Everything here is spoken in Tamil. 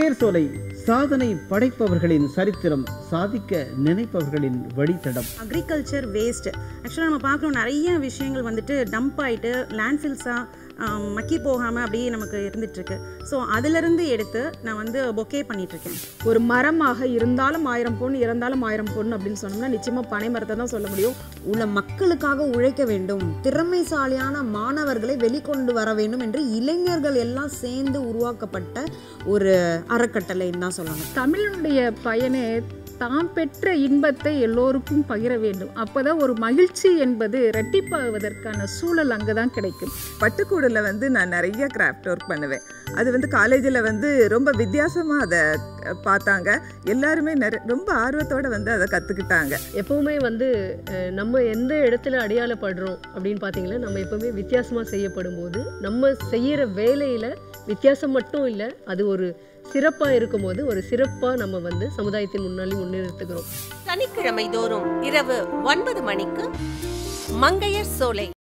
மங்கையர் சோலை சாதனை படைப்பவர்களின் சரித்திரம் சாதிக்க நினைப்பவர்களின் வழித்தடம் அக்ரிகல்ச்சர் வேஸ்ட் ஆக்சுவலாக நம்ம பார்க்குறோம் நிறைய விஷயங்கள் வந்துட்டு டம்ப் ஆகிட்டு லேண்ட்ஃபில்ஸாக மக்கி போகாமல் அப்படியே நமக்கு இருந்துகிட்ருக்கு ஸோ அதிலிருந்து எடுத்து நான் வந்து பொக்கே பண்ணிகிட்ருக்கேன் ஒரு மரமாக இருந்தாலும் ஆயிரம் பொன் இறந்தாலும் ஆயிரம் பொன் அப்படின்னு சொன்னோம்னா நிச்சயமா பனை மரத்தை தான் சொல்ல முடியும் உள்ள மக்களுக்காக உழைக்க வேண்டும் திறமைசாலியான மாணவர்களை வெளிக்கொண்டு வர வேண்டும் என்று இளைஞர்கள் எல்லாம் சேர்ந்து உருவாக்கப்பட்ட ஒரு அறக்கட்டளைன்னு தான் சொல்லணும் தமிழனுடைய பயனே தாம் பெற்ற இன்பத்தை எல்லோருக்கும் பகிர வேண்டும் அப்பதான் ஒரு மகிழ்ச்சி என்பது ரெட்டிப்பாகுவதற்கான சூழல் அங்கே தான் கிடைக்கும் பட்டுக்கூடில் வந்து நான் நிறைய கிராஃப்ட் ஒர்க் பண்ணுவேன் அது வந்து காலேஜில் வந்து ரொம்ப வித்தியாசமாக அதை பார்த்தாங்க எல்லாருமே நிறை ரொம்ப ஆர்வத்தோடு வந்து அதை கற்றுக்கிட்டாங்க எப்பவுமே வந்து அஹ், நம்ம எந்த இடத்துல அடையாளப்படுறோம் அப்படின்னு பார்த்தீங்கன்னா நம்ம எப்பவுமே வித்தியாசமாக செய்யப்படும் போது நம்ம செய்கிற வேலையில் வித்தியாசம் மட்டும் இல்லை அது ஒரு சிறப்பாக இருக்கும்போது ஒரு சிறப்பாக நம்ம வந்து சமுதாயத்தின் முன்னாடி முன்னிறுத்துகிறோம் சனிக்கிழமை தோறும் இரவு ஒன்பது மணிக்கு மங்கையர் சோலை